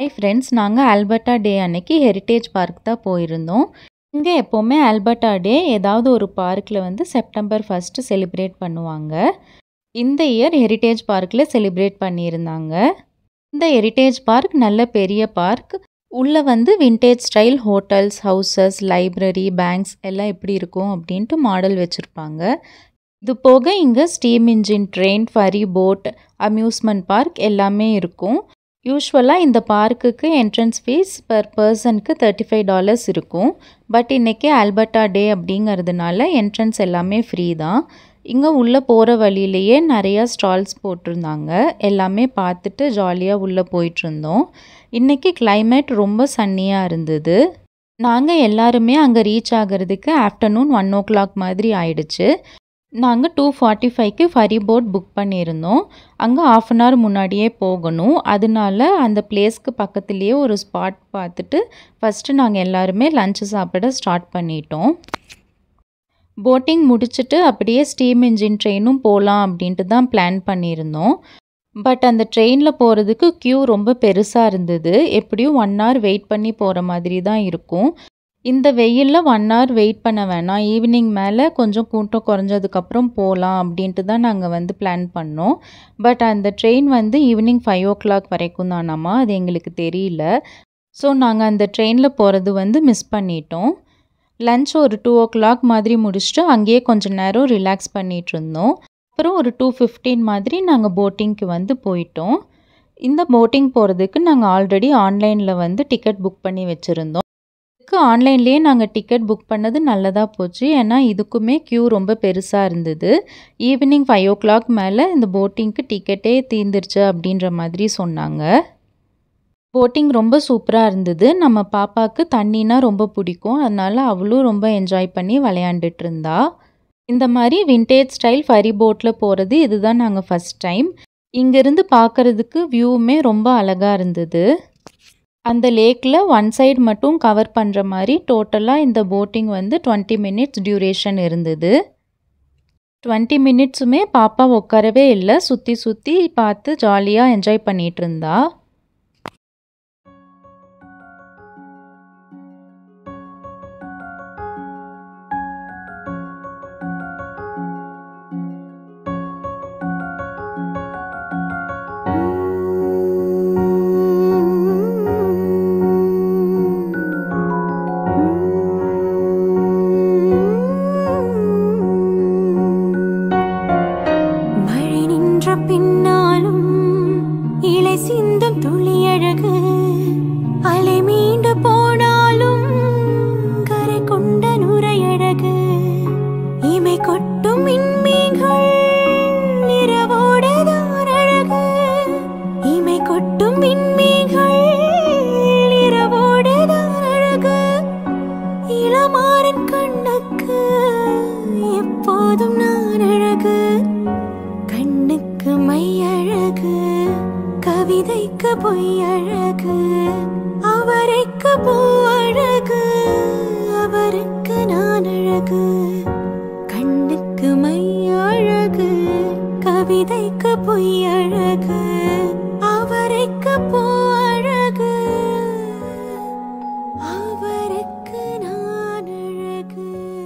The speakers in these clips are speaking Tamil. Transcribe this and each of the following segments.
ஹை ஃப்ரெண்ட்ஸ் நாங்கள் ஆல்பர்ட்டா டே அன்னைக்கு ஹெரிட்டேஜ் பார்க் தான் போயிருந்தோம் இங்கே எப்போவுமே ஆல்பர்ட்டா டே ஏதாவது ஒரு பார்க்கில் வந்து செப்டம்பர் ஃபஸ்ட்டு செலிப்ரேட் பண்ணுவாங்க இந்த இயர் ஹெரிட்டேஜ் பார்க்கில் செலிப்ரேட் பண்ணியிருந்தாங்க இந்த ஹெரிட்டேஜ் பார்க் நல்ல பெரிய பார்க் உள்ளே வந்து vintage style hotels houses library banks எல்லாம் எப்படி இருக்கும் அப்படின்ட்டு மாடல் வச்சுருப்பாங்க இது போக இங்கே steam engine train ferry boat amusement park எல்லாமே இருக்கும் யூஸ்வலாக இந்த பார்க்குக்கு என்ட்ரன்ஸ் ஃபீஸ் பர் பர்சனுக்கு தேர்ட்டி ஃபைவ் டாலர்ஸ் இருக்கும் பட் இன்றைக்கி ஆல்பர்ட்டா டே அப்படிங்கிறதுனால என்ட்ரன்ஸ் எல்லாமே ஃப்ரீ தான் இங்கே உள்ளே போகிற வழியிலேயே நிறையா ஸ்டால்ஸ் போட்டிருந்தாங்க எல்லாமே பார்த்துட்டு ஜாலியாக உள்ளே போயிட்டுருந்தோம் இன்றைக்கி climate ரொம்ப சன்னியாக இருந்தது நாங்கள் எல்லாருமே அங்கே ரீச் ஆகிறதுக்கு ஆஃப்டர்நூன் ஒன் ஓ கிளாக் மாதிரி ஆயிடுச்சு நாங்கள் டூ ஃபார்ட்டி ஃபைவ்க்கு ஃபரி போட் புக் பண்ணியிருந்தோம் அங்கே ஆஃப் அன் ஹவர் முன்னாடியே போகணும் அதனால அந்த பிளேஸ்க்கு பக்கத்துலேயே ஒரு ஸ்பாட் பார்த்துட்டு ஃபஸ்ட்டு நாங்கள் எல்லாருமே லஞ்சு சாப்பிட ஸ்டார்ட் பண்ணிட்டோம் போட்டிங் முடிச்சுட்டு அப்படியே ஸ்டீம் இன்ஜின் ட்ரெயினும் போகலாம் அப்படின்ட்டு தான் பிளான் பண்ணியிருந்தோம் பட் அந்த ட்ரெயினில் போகிறதுக்கு க்யூ ரொம்ப பெருசாக இருந்தது எப்படியும் ஒன் ஹவர் வெயிட் பண்ணி போகிற மாதிரி தான் இருக்கும் இந்த வெயிலில் ஒன் ஹவர் வெயிட் பண்ண வேணாம் ஈவினிங் மேலே கொஞ்சம் கூட்டம் குறைஞ்சதுக்கப்புறம் போகலாம் அப்படின்ட்டு தான் நாங்கள் வந்து பிளான் பண்ணோம் பட் அந்த ட்ரெயின் வந்து ஈவினிங் ஃபைவ் ஓ கிளாக் வரைக்கும் தானாமா அது எங்களுக்கு தெரியல ஸோ நாங்கள் அந்த ட்ரெயினில் போகிறது வந்து மிஸ் பண்ணிட்டோம் லஞ்ச் ஒரு டூ ஓ கிளாக் மாதிரி முடிச்சுட்டு அங்கேயே கொஞ்சம் நேரம் ரிலாக்ஸ் பண்ணிகிட்டு இருந்தோம் அப்புறம் ஒரு டூ ஃபிஃப்டீன் மாதிரி நாங்கள் போட்டிங்க்கு வந்து போயிட்டோம் இந்த போட்டிங் போகிறதுக்கு நாங்கள் ஆல்ரெடி ஆன்லைனில் வந்து டிக்கெட் புக் பண்ணி வச்சுருந்தோம் இதுக்கு ஆன்லைன்லேயே நாங்கள் டிக்கெட் புக் பண்ணது நல்லதாக போச்சு ஏன்னா இதுக்குமே க்யூ ரொம்ப பெருசாக இருந்தது ஈவினிங் ஃபைவ் ஓ கிளாக் மேலே இந்த போட்டிங்க்கு டிக்கெட்டே தீர்ந்துருச்சு அப்படின்ற மாதிரி சொன்னாங்க போட்டிங் ரொம்ப சூப்பராக இருந்தது நம்ம பாப்பாவுக்கு தண்ணினா ரொம்ப பிடிக்கும் அதனால அவளும் ரொம்ப என்ஜாய் பண்ணி விளையாண்டுட்டு இருந்தா இந்த மாதிரி விண்டேஜ் ஸ்டைல் ஃபரி போட்டில் போகிறது இதுதான் நாங்கள் ஃபஸ்ட் டைம் இங்கேருந்து பார்க்குறதுக்கு வியூவுமே ரொம்ப அழகாக இருந்தது அந்த லேக்கில் ஒன் சைடு மட்டும் கவர் பண்ணுற மாதிரி டோட்டலாக இந்த போட்டிங் வந்து டுவெண்ட்டி மினிட்ஸ் டியூரேஷன் இருந்தது டுவெண்ட்டி மினிட்ஸுமே பாப்பா உட்காரவே இல்லை சுற்றி சுற்றி பார்த்து ஜாலியாக என்ஜாய் பண்ணிகிட்டு இருந்தா மழை நின்ற பின்னாலும் இலை சிந்தும் துளியழகு அலை மீண்டு போனாலும் கரை கொண்ட நுரையழகு இமை கொட்டும் விண்மீன்கள் இரவோடுதான் அழகு இமை கொட்டும் விண்மீன்கள் இரவோடுதான் அழகு இளமாறன் கண்ணுக்கு எப்போதும் நான் அழகு கண்ணுக்கு மை அழகு கவிதைக்கு பொய் அழகு அவரைக்கு பூ அழகு அவருக்கு நான் அழகு கண்ணுக்கு மை அழகு கவிதைக்கு பொய் அழகு அவரைக்கு பூ அழகு அவருக்கு நான் அழகு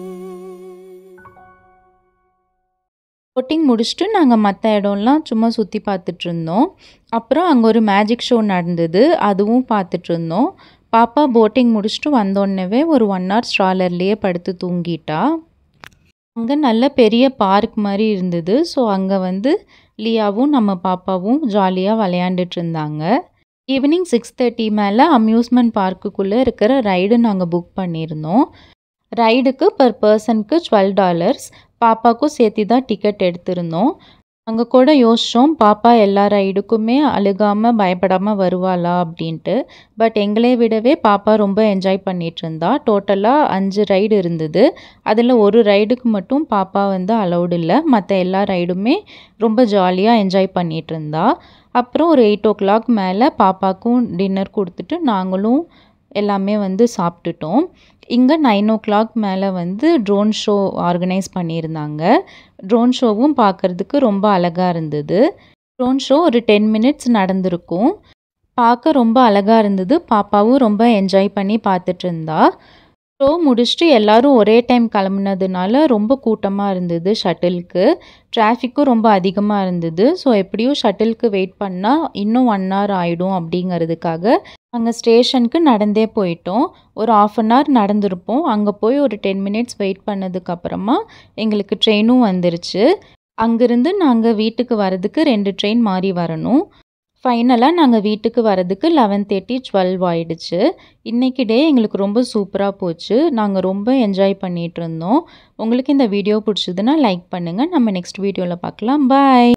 போட்டிங் முடிச்சுட்டு நாங்கள் மற்ற இடம்லாம் சும்மா சுற்றி பார்த்துட்டு இருந்தோம் அப்புறம் அங்கே ஒரு மேஜிக் ஷோ நடந்தது அதுவும் பார்த்துட்டு இருந்தோம் பாப்பா போட்டிங் முடிச்சுட்டு வந்தோடனே ஒரு ஒன் ஹவர் ஸ்ட்ராலர்லேயே படுத்து தூங்கிட்டா அங்கே நல்ல பெரிய பார்க் மாதிரி இருந்தது ஸோ அங்கே வந்து லியாவும் நம்ம பாப்பாவும் ஜாலியாக விளையாண்டுட்டு இருந்தாங்க ஈவினிங் சிக்ஸ் தேர்ட்டி மேலே அம்யூஸ்மெண்ட் பார்க்குக்குள்ளே இருக்கிற ரைடு நாங்கள் புக் பண்ணியிருந்தோம் ரைடுக்கு பர் பர்சனுக்கு டுவெல் டாலர்ஸ் பாப்பாக்கும் சேர்த்து தான் டிக்கெட் எடுத்திருந்தோம் அங்கே கூட யோசித்தோம் பாப்பா எல்லா ரைடுக்குமே அழுகாமல் பயப்படாமல் வருவாளா அப்படின்ட்டு பட் எங்களை விடவே பாப்பா ரொம்ப என்ஜாய் பண்ணிட்டு இருந்தா டோட்டலாக அஞ்சு ரைடு இருந்தது அதில் ஒரு ரைடுக்கு மட்டும் பாப்பா வந்து அலௌடு இல்லை மற்ற எல்லா ரைடுமே ரொம்ப ஜாலியாக என்ஜாய் பண்ணிட்டு இருந்தா அப்புறம் ஒரு எயிட் ஓ கிளாக் மேலே பாப்பாக்கும் டின்னர் கொடுத்துட்டு நாங்களும் எல்லாமே வந்து சாப்பிட்டுட்டோம் இங்கே நைன் ஓ கிளாக் மேலே வந்து ட்ரோன் ஷோ ஆர்கனைஸ் பண்ணியிருந்தாங்க ட்ரோன் ஷோவும் பார்க்குறதுக்கு ரொம்ப அழகாக இருந்தது ட்ரோன் ஷோ ஒரு டென் மினிட்ஸ் நடந்திருக்கும் பார்க்க ரொம்ப அழகாக இருந்தது பாப்பாவும் ரொம்ப என்ஜாய் பண்ணி பார்த்துட்டு இருந்தா ஷோ முடிச்சுட்டு எல்லாரும் ஒரே டைம் கிளம்புனதுனால ரொம்ப கூட்டமாக இருந்தது ஷட்டிலுக்கு டிராஃபிக்கும் ரொம்ப அதிகமாக இருந்தது ஸோ எப்படியும் ஷட்டிலுக்கு வெயிட் பண்ணால் இன்னும் ஒன் ஹவர் ஆகிடும் அப்படிங்கிறதுக்காக நாங்கள் ஸ்டேஷனுக்கு நடந்தே போயிட்டோம் ஒரு ஆஃப் அன் ஹவர் நடந்திருப்போம் அங்கே போய் ஒரு டென் மினிட்ஸ் வெயிட் பண்ணதுக்கப்புறமா எங்களுக்கு ட்ரெயினும் வந்துருச்சு அங்கேருந்து நாங்கள் வீட்டுக்கு வரதுக்கு ரெண்டு ட்ரெயின் மாறி வரணும் ஃபைனலாக நாங்கள் வீட்டுக்கு வரதுக்கு லெவன் தேர்ட்டி டுவெல் ஆயிடுச்சு இன்றைக்கி டே எங்களுக்கு ரொம்ப சூப்பராக போச்சு நாங்கள் ரொம்ப என்ஜாய் பண்ணிகிட்டு இருந்தோம் உங்களுக்கு இந்த வீடியோ பிடிச்சதுன்னா லைக் பண்ணுங்கள் நம்ம நெக்ஸ்ட் வீடியோவில் பார்க்கலாம் பாய்